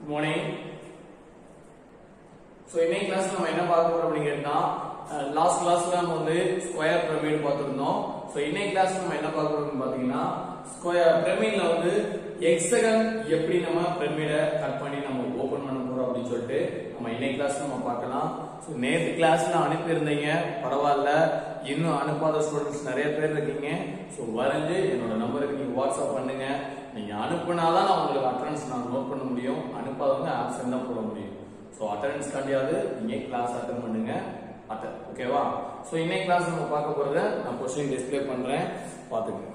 Morning so இன்னைக்கு class நம்ம என்ன பார்க்க போறோம் அப்படின்னு கேட்டா லாஸ்ட் கிளாஸ்ல நம்ம வந்து ஸ்கொயர் பிரமிட் பார்த்துருந்தோம் ஸோ இன்னைக்கு கிளாஸ் நம்ம என்ன பார்க்க போறோம்னு பார்த்தீங்கன்னா ஸ்கொயர் பிரமிட்ல வந்து எக்ஸகன் எப்படி நம்ம பிரமிடை கட் பண்ணி நம்ம ஓபன் பண்ண போறோம் அப்படின்னு சொல்லிட்டு நம்ம இன்னைக்கு கிளாஸ் நம்ம பார்க்கலாம் ஸோ நேற்று கிளாஸ்ல அனுப்பியிருந்தீங்க பரவாயில்ல இன்னும் அனுப்பாத ஸ்டூடெண்ட்ஸ் நிறைய பேர் இருக்கீங்க ஸோ வரைஞ்சு என்னோட நம்பருக்கு நீங்க வாட்ஸ்அப் பண்ணுங்க நீங்க அனுப்புனாதான் நான் உங்களுக்கு அட்டன்ஸ் நான் நோட் பண்ண முடியும் அனுப்பாதவங்க ஆப்சன் தான் போட முடியும் ஸோ அட்டண்டன்ஸ் கண்டியாவது நீங்க கிளாஸ் அட்டன் பண்ணுங்க அட்டன் ஓகேவா ஸோ இன்னைக்கு கிளாஸ் நம்ம பார்க்க போறத நான் கொஸ்டின் டிஸ்ப்ளே பண்றேன் பார்த்துக்கோங்க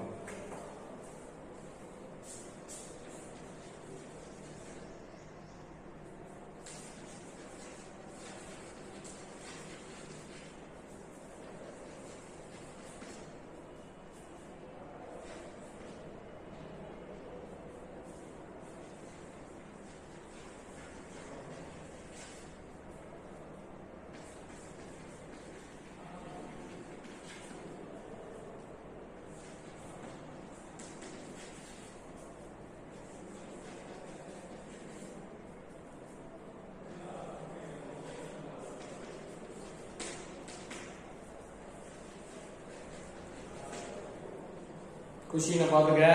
கொஸ்டினை பார்த்துக்க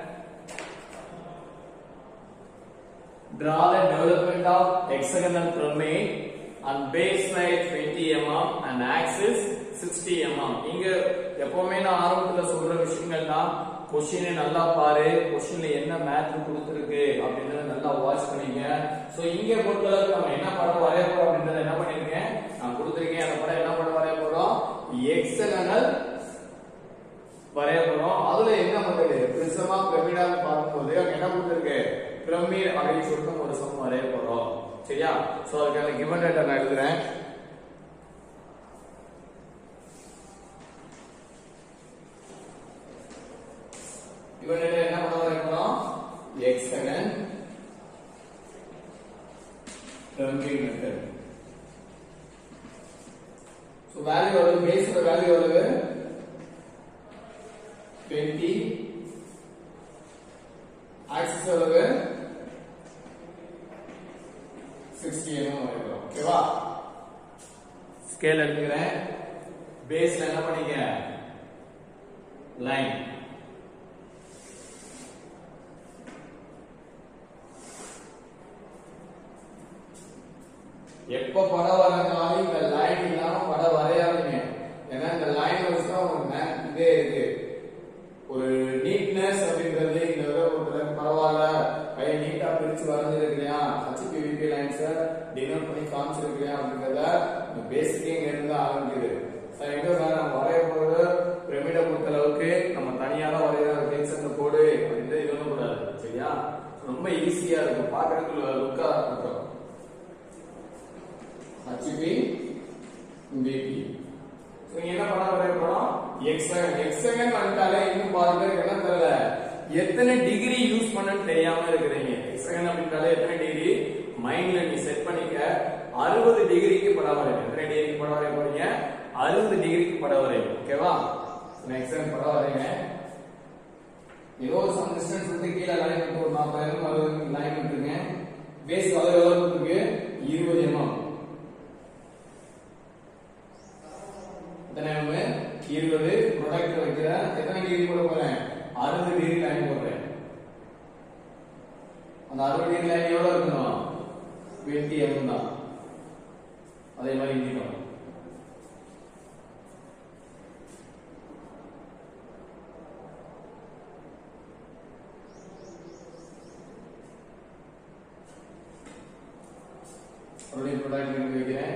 Draw the development of hexagonal pyramid on base height 20 mm and axis 60 mm. இங்க எப்பவுமே நான் ஆரம்பத்துல சொல்ற விஷயங்கள் தான் கொஸ்டினை நல்லா பாரு கொஸ்டின்ல என்ன மேட்ரு கொடுத்துருக்கு அப்படின்றத நல்லா வாட்ச் பண்ணீங்க சோ இங்க பொறுத்தளவுக்கு நம்ம என்ன படம் வரைய போறோம் அப்படின்றத என்ன பண்ணிருக்கேன் நான் கொடுத்துருக்கேன் அந்த படம் என்ன படம் வரைய போறோம் எக்ஸகனல் வரைய போறோம் அதுல என்ன பண்றது பிரிசமா பிரமிடா பார்க்கும்போது அங்க என்ன கொடுத்துருக்கு பிரமிட் அப்படின்னு சொல்லிட்டு ஒரு சம் வரைய போறோம் சரியா சோ அதுக்கான கிவன் டேட்டா நான் எழுதுறேன் கிவன் டேட்டா என்ன பண்ண வரைய போறோம் hexagon pyramid method so value எவ்வளவு பேஸோட வேல்யூ எவ்வளவு 20 ஆக்சிஸ் எவ்வளவு 60 mm வரைக்கும் ஓகேவா ஸ்கேல் எடுத்துக்கிறேன் பேஸ்ல என்ன பண்ணீங்க லைன் எப்ப படம் வரைஞ்சாலும் இந்த லைன் இல்லாம படம் வரையாதீங்க ஏன்னா இந்த லைன் வச்சு தான் உங்களுக்கு இதே இருக்கு ஒரு நீட்னஸ் அப்படின்றது இந்த விட பொறுத்தளவுக்கு பரவாயில்ல பையன் நீட்டா பிரிச்சு வரைஞ்சிருக்கிறியா ஹச்பிவிபி லைன்ஸ டினோட் பண்ணி காமிச்சிருக்கிறியா அப்படின்றத இந்த பேசிக்கே இங்க இருந்து ஆரம்பிக்குது சார் எங்க சார் நம்ம வரைய போறது பிரமிட பொறுத்த அளவுக்கு நம்ம தனியா தான் வரையற டென்ஷன் கோடு அப்படின்றது இது கூடாது சரியா ரொம்ப ஈஸியா இருக்கும் பாக்குறதுக்கு லுக்கா இருக்கும் ஹச்பி பிபி நீங்க என்ன பண்ண வரைய போறோம் எக்ஸகன் எக்ஸகன் வந்துட்டாலே இன்னும் பாதி பேருக்கு என்ன தெரியல எத்தனை டிகிரி யூஸ் பண்ணன்னு தெரியாம இருக்கிறீங்க எக்ஸகன் அப்படின்றாலே எத்தனை டிகிரி மைண்ட்ல நீ செட் பண்ணிக்க அறுபது டிகிரிக்கு படம் வரையும் எத்தனை டிகிரிக்கு படம் வரைய போறீங்க அறுபது டிகிரிக்கு படம் வரையும் ஓகேவா நான் எக்ஸகன் படம் வரைங்க ஏதோ ஒரு சம் டிஸ்டன்ஸ் விட்டு கீழே லைன் விட்டு ஒரு நாற்பதாயிரம் அறுபது லைன் விட்டுருங்க பேஸ் அளவு எவ்வளவு இருக்கு இருபது எம்எம் எத்தனை இருபது ப்ரொடக்ட் வைக்கிறேன் எத்தனை டிகிரி போட போறேன் அறுபது டிகிரி லைன் போடுறேன் அந்த அறுபது டிகிரி லைன் எவ்வளவு இருக்கணும் டுவெண்ட்டி எம் தான் அதே மாதிரி இங்கிடும் மறுபடியும் ப்ரொடக்ட் வைக்கிறேன்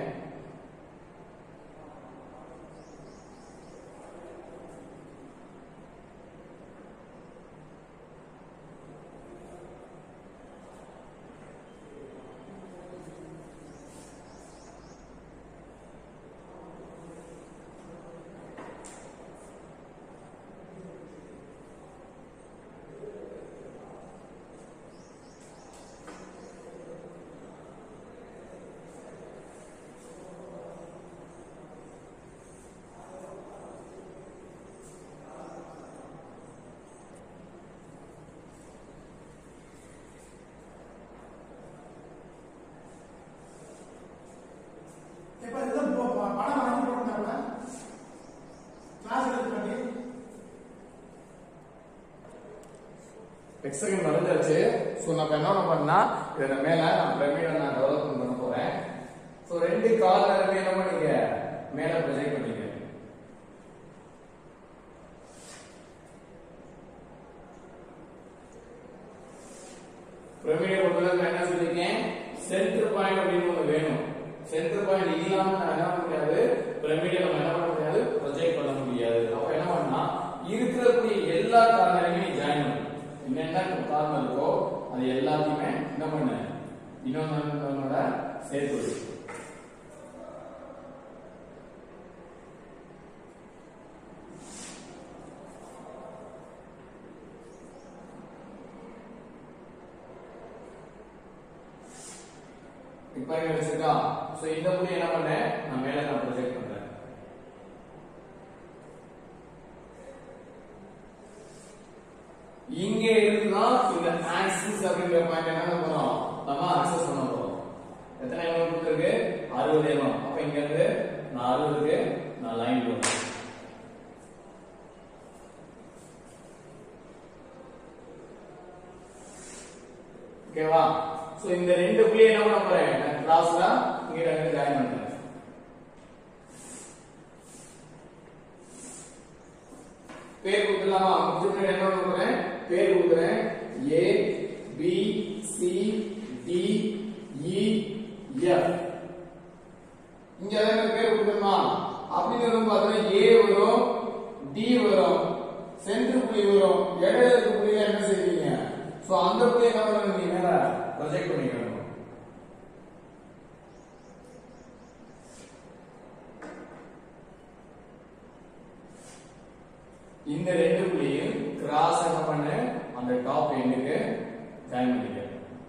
ஹெக்ஸகன் வரைஞ்சாச்சு ஸோ நம்ம என்ன பண்ணா இதில் மேல நான் பிரமிடை நான் டெவலப்மெண்ட் பண்ண போறேன் ஸோ ரெண்டு கார்னருமே என்ன பண்ணீங்க மேல ப்ரொஜெக்ட் பண்ணீங்க பிரமிடை பொறுத்தவரை நான் என்ன சொல்லியிருக்கேன் சென்டர் பாயிண்ட் அப்படின்னு ஒன்று வேணும் சென்டர் பாயிண்ட் இல்லாம நான் என்ன பண்ண முடியாது பிரமிடை நம்ம என்ன பண்ண முடியாது ப்ரொஜெக்ட் பண்ண முடியாது அப்ப என்ன பண்ணா இருக்கக்கூடிய எல்லா கார்னரையுமே ஜாயின் பண்ணணும் என்னென்ன காரணம் இருக்கோ அது எல்லாத்தையுமே என்ன பண்ண இன்னொன்னோட சேர்த்து வை. இப்ப என்ன வச்சிருக்கா சோ இந்த புள்ளி என்ன பண்ணேன் நான் மேல நான் ப்ரொஜெக்ட் பண்றேன் இங்க இருக்குன்னா இந்த ஆக்சிஸ் அப்படிங்கிற பாயிண்ட் என்ன பண்ண போறோம் நம்ம அக்சஸ் பண்ண போறோம் எத்தனை எம்எம் கொடுத்துருக்கு அறுபது எம்எம் அப்ப இங்க இருந்து நான் அறுபதுக்கு நான் லைன் போடுறேன் ஓகேவா சோ இந்த ரெண்டு புள்ளி என்ன பண்ண போறேன் நான் கிராஸ்ல இங்க ரெண்டு ஜாயின் பண்றேன் பேர் கொடுக்கலாமா முடிஞ்ச என்ன பண்ண போறேன் பேர் கொடுக்குறேன் A B C D E F இங்க எதாவது பேர் கொடுக்கணுமா அப்படின்னு பார்த்தீங்கன்னா ஏ வரும் டி வரும் சென்டர் புள்ளி வரும் இடையில இருக்க புள்ளியை என்ன செய்வீங்க சோ அந்த புள்ளியை என்ன பண்ணணும் நீங்க மேல ப்ரொஜெக்ட் பண்ணிக்கணும் இந்த ரெண்டு புள்ளியும் கிராஸ் என்ன பண்ண அந்த டாப் எண்டுக்கு ஜாயின் பண்ணிக்க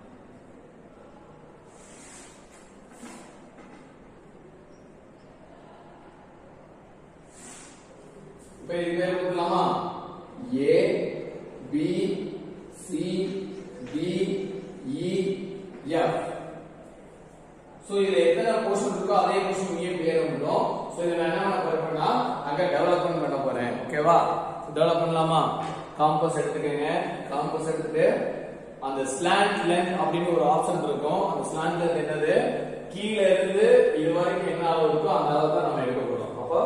இப்ப இது பேர் கொடுக்கலாமா A B C D E F so இதுல எத்தனை போர்ஷன் இருக்கோ அதே போர்ஷன் இங்கே பேர் வந்துடும் சோ இதை நான் என்ன பண்ண போறேன்னா அங்க டெவலப்மெண்ட் பண்ண போறேன் ஓகேவா டெவலப் பண்ணலாமா காம்பஸ் எடுத்துக்கங்க காம்பஸ் எடுத்துட்டு அந்த ஸ்லாண்ட் லென்த் அப்படின்னு ஒரு ஆப்ஷன் இருக்கும் அந்த ஸ்லாண்ட் லென்த் என்னது கீழ இருந்து இது வரைக்கும் என்ன அளவு இருக்கோ அந்த அளவு தான் நம்ம எடுக்க போறோம் அப்போ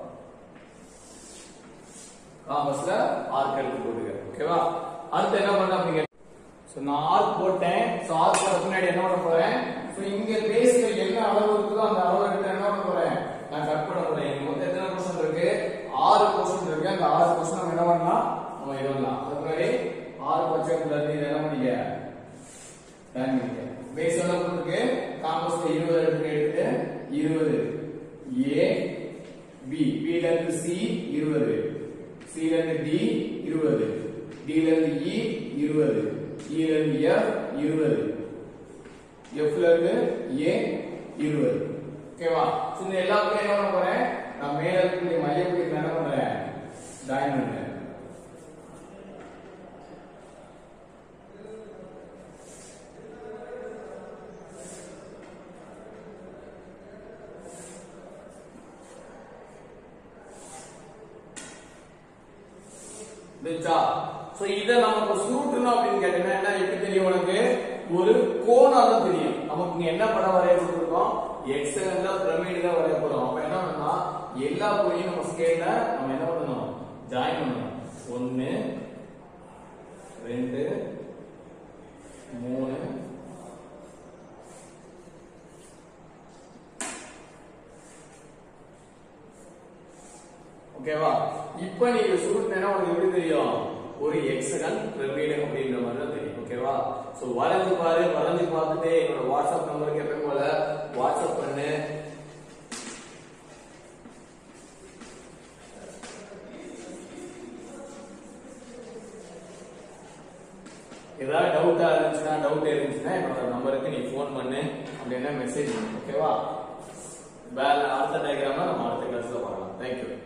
காம்பஸ்ல ஆர்க் எடுத்து போடுங்க ஓகேவா அடுத்து என்ன பண்ண அப்படிங்க சோ நான் ஆர்க் போட்டேன் சோ ஆர்க் போட முன்னாடி என்ன பண்ண போறேன் சோ இங்க பேஸ்ல என்ன அளவு இருக்குதோ அந்த அளவு எடுத்து என்ன பண்ண போறேன் நான் கட் பண்ண போறேன் இங்க மொத்தம் எத்தனை போர்ஷன் இருக்கு ஆறு போர்ஷன் இருக்கு அந்த ஆறு போர்ஷன் நம்ம என்ன பண்ணலாம் நம்ம எழுதலாம் அதுக்கு முன்னாடி ஆறு பட்சத்துல இருந்து இதை என்ன பண்ணிக்க டைம் பண்ணிக்க பேஸ் எவ்வளவு இருக்கு காம்பஸ்ல இருபது எடுத்து எடுத்து இருபது ஏ பி பி ல இருந்து சி இருபது சி ல இருந்து டி இருபது டி ல இருந்து இ இருபது இ ல இருந்து எஃப் இருபது எஃப் ல இருந்து ஏ இருபது ஓகேவா சோ இந்த எல்லாத்துக்கும் என்ன பண்ண போறேன் நான் மேல இருக்கக்கூடிய மையப்புள்ளி என்ன பண்றேன் ஜாயின் பண்றேன் புரிஞ்சா சோ இத நமக்கு சுருட்டணும் அப்படின்னு கேட்டீங்கன்னா என்ன எப்படி தெரியும் உனக்கு ஒரு கோணம் தான் தெரியும் நமக்கு இங்க என்ன படம் வரைய கொடுத்துருக்கோம் எக்ஸலன்ல பிரமிடு தான் வரைய போறோம் அப்ப என்ன பண்ணா எல்லா புள்ளியும் நம்ம ஸ்கேல்ல நம்ம என்ன பண்ணணும் ஜாயின் பண்ணணும் ஒன்னு ரெண்டு மூணு ஓகேவா இப்போ நீங்க சுருட்டினா உனக்கு எப்படி தெரியும் ஒரு எக்ஸகன் பிரமிடு அப்படின்ற மாதிரி தான் தெரியும் ஓகேவா சோ வரைஞ்சு பாரு வரைஞ்சு பார்த்துட்டு என்னோட வாட்ஸ்அப் நம்பருக்கு எப்பயும் போல வாட்ஸ்அப் பண்ணு ஏதாவது டவுட்டா இருந்துச்சுன்னா டவுட் இருந்துச்சுன்னா என்னோட நம்பருக்கு நீ ஃபோன் பண்ணு அப்படின்னா மெசேஜ் பண்ணு ஓகேவா வேலை அடுத்த டயக்ராம நம்ம அடுத்த கிளாஸ்ல பார்க்கலாம் தேங்க்யூ